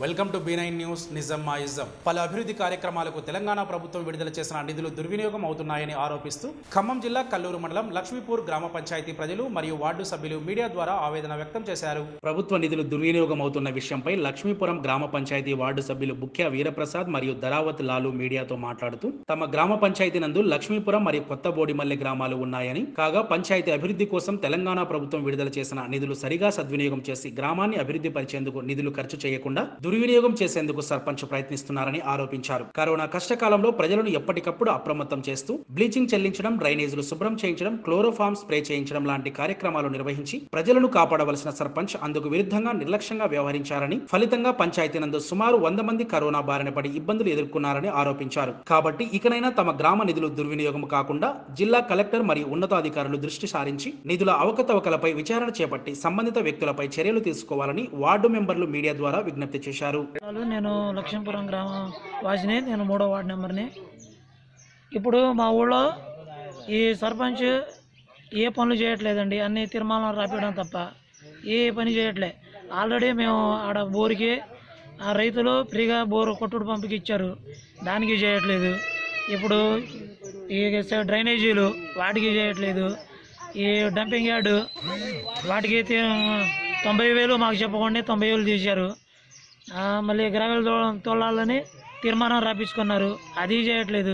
welcome to B nine news నిజం మా ism పలు అభివృద్ధి కార్యక్రమాలకు తెలంగాణ ప్రభుత్వం విడుదల చేసిన నిధులు దుర్వినియోగం అవుతున్నాయని ఆరోపిస్తూ ఖమ్మం జిల్లా కల్లూరు మండలం లక్ష్మీపూర్ గ్రామ పంచాయతీ ప్రజలు మరియు వార్డు సభ్యులు మీడియా ద్వారా ఆవేదన వ్యక్తం చేశారు ప్రభుత్వ నిధులు దుర్వినియోగం అవుతున్న విషయంపై లక్ష్మీపురం గ్రామ పంచాయతీ వార్డు సభ్యులు బుక్య వీరప్రసాద్ మరియు ధరావత్ లాలు మీడియాతో మాట్లాడుతూ తమ గ్రామ పంచాయతీ నందు లక్ష్మీపురం మరియు కొత్త బోడిమల్లె గ్రామాలు ఉన్నాయని కాగా పంచాయతీ అభివృద్ధి కోసం తెలంగాణ ప్రభుత్వం విడుదల చేసిన నిధులు సరిగా సద్వినియోగం చేసి గ్రామాన్ని అభివృద్ధి పరిచేందుకు నిధులు ఖర్చు చేయకుండా దుర్వినియోగం చేసేందుకు సర్పంచ్ ప్రయత్నిస్తున్నారని ఆరోపించారు కరోనా కష్టకాలంలో ప్రజలను ఎప్పటికప్పుడు అప్రమత్తం చేస్తూ బ్లీచింగ్ చెల్లించడం డ్రైనేజీలు శుభ్రం చేయించడం క్లోరోఫామ్ స్ప్రే చేయించడం లాంటి కార్యక్రమాలు నిర్వహించి ప్రజలను కాపాడవలసిన సర్పంచ్ అందుకు విరుద్ధంగా నిర్లక్ష్యంగా వ్యవహరించారని ఫలితంగా పంచాయతీ నందు సుమారు వంద మంది కరోనా బారిన పడి ఇబ్బందులు ఎదుర్కొన్నారని ఆరోపించారు కాబట్టి ఇకనైనా తమ గ్రామ నిధులు దుర్వినియోగం కాకుండా జిల్లా కలెక్టర్ మరియు ఉన్నతాధికారులు దృష్టి సారించి నిధుల అవకతవకలపై విచారణ చేపట్టి సంబంధిత వ్యక్తులపై చర్యలు తీసుకోవాలని వార్డు మెంబర్లు మీడియా ద్వారా విజ్ఞప్తి చేశారు వాళ్ళు నేను లక్ష్మీపురం గ్రామం వాసిని నేను మూడో వార్డు నెంబర్ని ఇప్పుడు మా ఊళ్ళో ఈ సర్పంచ్ ఏ పనులు చేయట్లేదండి అన్ని తీర్మానాలు రాపించడం తప్ప ఏ పని చేయట్లే ఆల్రెడీ మేము ఆడ బోరుకి ఆ రైతులు ఫ్రీగా బోరు కొట్టుడు పంపికి ఇచ్చారు దానికి చేయట్లేదు ఇప్పుడు ఈ స- డ్రైనేజీలు వాటికి చేయట్లేదు ఈ డంపింగ్ యార్డు వాటికి తీ- తొంభై వేలు మాకు చెప్పకుండా తొంభై వేలు తీశారు ఆ, మళ్ళీ గ్రావెల్ తో- తోలాలని తీర్మానం రాపించుకున్నారు అది చేయట్లేదు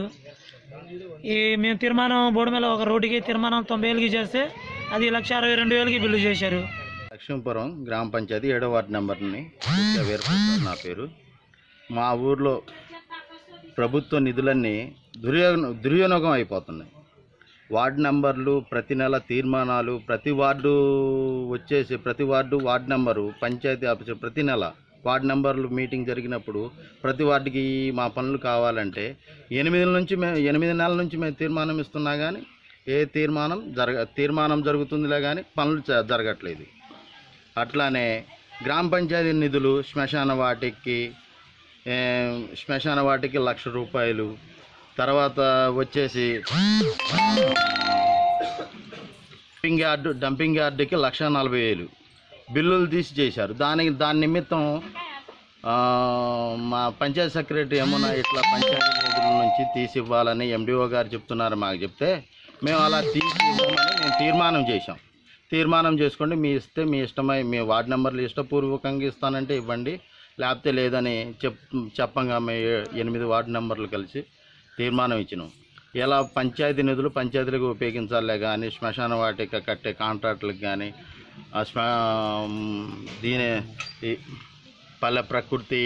ఈ మేము తీర్మానం బోర్డు మీద ఒక రోడ్డుకి తీర్మానం తొంభై వేలకి చేస్తే అది లక్ష అరవై రెండు వేలకి బిల్లు చేశారు లక్ష్మీపురం గ్రామ పంచాయతీ ఏడో వార్డు నెంబర్ని ముఖ్య వీరప్రసాద్ నా పేరు మా ఊర్లో ప్రభుత్వ నిధులన్నీ దుర్యోగ దుర్వినియోగం అయిపోతున్నాయి వార్డు నెంబర్లు ప్రతి నెల తీర్మానాలు ప్రతి వార్డు వచ్చేసి ప్రతి ward ward number panchayat office ప్రతి నెల వార్డు నెంబర్లు మీటింగ్ జరిగినప్పుడు ప్రతి వార్డుకి మా పనులు కావాలంటే ఎనిమిది నుంచి మేము ఎనిమిది నెలల నుంచి మేము తీర్మానం ఇస్తున్నా కానీ ఏ తీర్మానం జరగ తీర్మానం జరుగుతుందిలే కానీ పనులు జ- జరగట్లేదు అట్లానే గ్రామ పంచాయతీ నిధులు శ్మశాన వాటికి ఏ, శ్మశాన వాటికి లక్ష రూపాయలు తర్వాత వచ్చేసి డంపింగ్ యార్డు డంపింగ్ యార్డుకి లక్ష నలభై వేలు బిల్లులు తీసి చేశారు దానికి దాని నిమిత్తం ఆ, మా పంచాయతీ సెక్రటరీ ఏమన్నా ఇట్లా పంచాయతీ నిధుల నుంచి తీసి ఇవ్వాలని ఎండిఓ గారు చెప్తున్నారు మాకు చెప్తే మేము అలా తీసి ఇవ్వమని మేము తీర్మానం చేశాం తీర్మానం చేసుకోండి మీ ఇస్తే మీ ఇష్టమై మీ వార్డు నెంబర్లు ఇష్టపూర్వకంగా ఇస్తానంటే ఇవ్వండి లేకపోతే లేదని చెప్ చెప్పంగా మేము ఏ- ఎనిమిది వార్డు నెంబర్లు కలిసి తీర్మానం ఇచ్చినాం ఇలా పంచాయతీ నిధులు పంచాయతీలకు ఉపయోగించాలే కానీ శ్మశాన వాటిక కట్టే కాంట్రాక్టులకు కానీ ఆ శ్మ దీని ఈ పల్లె ప్రకృతి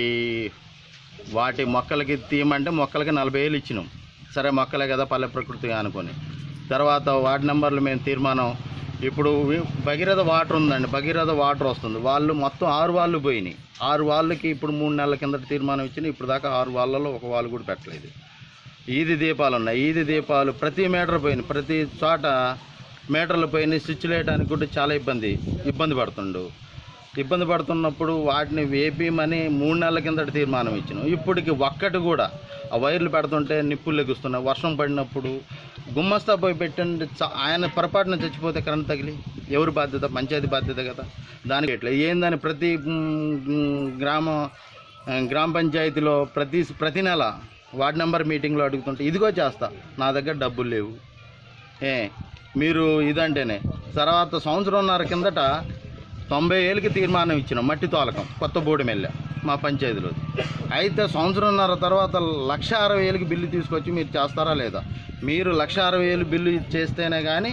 వాటి మొక్కలకి తీయమంటే మొక్కలకి నలభై వేలు ఇచ్చినాం సరే మొక్కలే కదా పల్లె ప్రకృతి అనుకొని తర్వాత వార్డు నెంబర్లు మేము తీర్మానం ఇప్పుడు వి- భగీరథ వాటర్ ఉందండి భగీరథ వాటర్ వస్తుంది వాళ్ళు మొత్తం ఆరు వాళ్ళు పోయినాయి ఆరు వాళ్ళకి ఇప్పుడు మూడు నెలల కిందట తీర్మానం ఇచ్చిన ఇప్పుడు దాకా ఆరు వాళ్ళలో ఒక వాళ్ళు కూడా పెట్టలేదు ఈది దీపాలు ఉన్నాయి ఈది దీపాలు ప్రతి మీటర్ పోయినాయి ప్రతి చోట మీటర్లు పోయినాయి స్విచ్ వేయడానికి కూడా చాలా ఇబ్బంది ఇబ్బంది పడుతుండు ఇబ్బంది పడుతున్నప్పుడు వాటిని వేపేయమని మూడు నెలల కిందట తీర్మానం ఇచ్చినాం ఇప్పటికి ఒక్కటి కూడా ఆ వైర్లు పెడుతుంటే నిప్పులు లెగుస్తున్నాయి వర్షం పడినప్పుడు గుమ్మస్తా పోయి పెట్టండి చ- ఆయన పొరపాటున చచ్చిపోతే కరెంట్ తగిలి ఎవరి బాధ్యత పంచాయతీ బాధ్యత కదా దానికి ఎట్లా ఏందని ప్రతి మ్, గ్రామ ఆ, గ్రామ పంచాయతీలో ప్రతి ప్రతి నెల వార్డ్ నెంబర్ మీటింగ్లో అడుగుతుంటే ఇదిగో చేస్తా నా దగ్గర డబ్బులు లేవు ఏ మీరు ఇదంటేనే తర్వాత సంవత్సరంన్నర కిందట తొంభై ఏళ్ళకి తీర్మానం ఇచ్చినాం మట్టి తోలకం కొత్త బోర్డు మెల్ల మా పంచాయతీలో అయితే సంవత్సరంన్నర తర్వాత లక్ష అరవై వేలకి బిల్లు తీసుకొచ్చి మీరు చేస్తారా లేదా మీరు లక్ష అరవై వేలు బిల్లు చేస్తేనే కానీ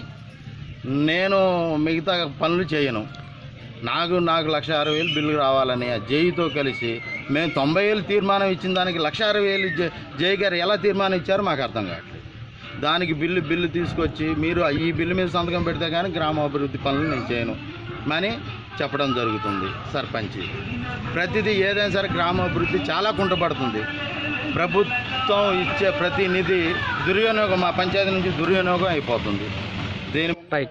నేను మిగతా పనులు చేయను నాకు నాకు లక్ష అరవై వేలు బిల్లు రావాలని ఆ జేఈతో కలిసి మేము తొంభై వేలు తీర్మానం ఇచ్చిన దానికి లక్ష అరవై వేలు జే జేఈ గారు ఎలా తీర్మానం ఇచ్చారో మాకు అర్థం కావట్లేదు దానికి బిల్లు బిల్లు తీసుకొచ్చి మీరు ఈ బిల్లు మీద సంతకం పెడితే కానీ గ్రామాభివృద్ధి పనులు నేను చేయను అని చెప్పడం జరుగుతుంది సర్పంచ్ ప్రతిదీ ఏదైనా సరే గ్రామాభివృద్ధి చాలా కుంటపడుతుంది ప్రభుత్వం ఇచ్చే ప్రతి నిధి దుర్వినియోగం మా పంచాయతీ నుంచి దుర్వినియోగం అయిపోతుంది దీని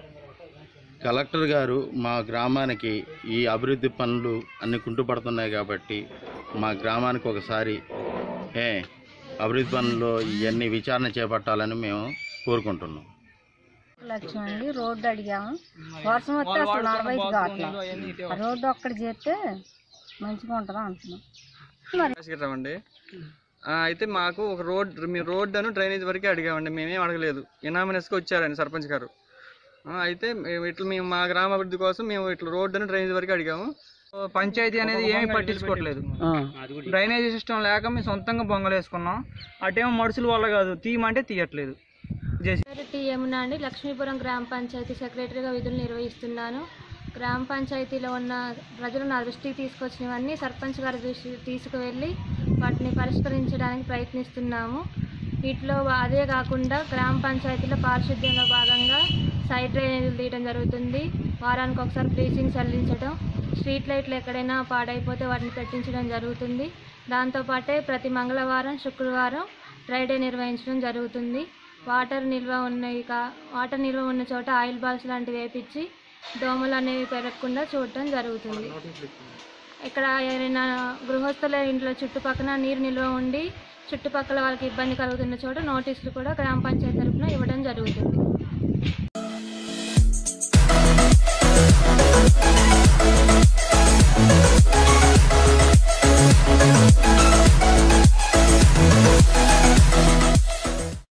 కలెక్టర్ గారు మా గ్రామానికి ఈ అభివృద్ధి పనులు అన్ని కుంటుపడుతున్నాయి కాబట్టి మా గ్రామానికి ఒకసారి ఏ అభివృద్ధి పనుల్లో ఇవన్నీ విచారణ చేపట్టాలని మేము కోరుకుంటున్నాం లక్ష్యం అండి రోడ్డు అడిగాము వర్షం వస్తే అసలు నడవైపు కావట్లేదు ఆ రోడ్డు ఒక్కటి చేస్తే మంచిగా ఉంటుంది అంటున్నాం అండి అయితే మాకు ఒక రోడ్ మేము రోడ్ అను డ్రైనేజ్ వరకే అడిగామండి మేమేం అడగలేదు ఎనామినస్కి వచ్చారండి సర్పంచ్ గారు ఆ, అయితే మేము ఇట్లా మేము మా గ్రామాభివృద్ధి కోసం మేము ఇట్లా రోడ్ అని డ్రైనేజ్ వరకే అడిగాము పంచాయతీ అనేది ఏమీ పట్టించుకోవట్లేదు డ్రైనేజీ సిస్టమ్ లేక మేము సొంతంగా బొంగలు వేసుకున్నాం అటేమో మనుషుల వల్ల కాదు తీయమంటే తీయట్లేదు జేసీ పేరు టి యమున అండి లక్ష్మీపురం గ్రామ పంచాయతీ సెక్రటరీగా విధులు నిర్వహిస్తున్నాను గ్రామ పంచాయతీలో ఉన్న ప్రజలు నా దృష్టికి తీసుకొచ్చినవన్నీ సర్పంచ్ గారి దృష్టికి తీసుకువెళ్ళి వాటిని పరిష్కరించడానికి ప్రయత్నిస్తున్నాము వీటిలో అదే కాకుండా గ్రామ పంచాయతీలో పారిశుద్ధ్యంలో భాగంగా సైడ్ డ్రైనేజీలు తీయడం జరుగుతుంది వారానికి ఒకసారి బ్లీచింగ్ చల్లించడం స్ట్రీట్ లైట్లు ఎక్కడైనా పాడైపోతే వాటిని పెట్టించడం జరుగుతుంది దాంతోపాటే ప్రతి మంగళవారం శుక్రవారం డ్రై డే నిర్వహించడం జరుగుతుంది వాటర్ నిల్వ ఉన్నవి కా వాటర్ నిల్వ ఉన్న చోట ఆయిల్ బాల్స్ లాంటివి వేపించి దోమలు అనేవి పెరగకుండా చూడటం జరుగుతుంది ఇక్కడ ఏదైనా గృహస్థుల ఇంట్లో చుట్టుపక్కల నీరు నిల్వ ఉండి చుట్టుపక్కల వాళ్ళకి ఇబ్బంది కలుగుతున్న చోట నోటీసులు కూడా గ్రామ పంచాయతీ తరఫున ఇవ్వడం జరుగుతుంది